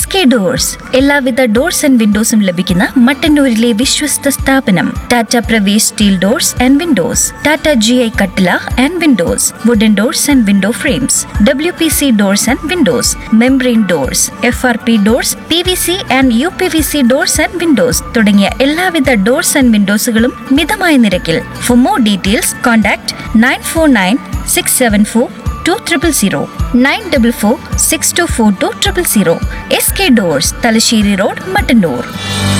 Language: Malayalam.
എസ് കെ ഡോഴ്സ് എല്ലാവിധ ഡോർസ് ആൻഡ് വിൻഡോസും ലഭിക്കുന്ന മട്ടന്നൂരിലെ വിശ്വസ്ത സ്ഥാപനം Tata Pravesh steel doors and windows Tata G I കട്ടില and windows wooden doors and window frames W P C doors and windows membrane doors F R P doors P V C and U P V C doors and windows തുടങ്ങിയ എല്ലാവിധ ഡോർസ് ആൻഡ് വിൻഡോസുകളും മിതമായ നിരക്കിൽ for more details contact nine four nine six seven four two triple zero nine double four six two four two triple zero S K doors Thalassery road Mattannur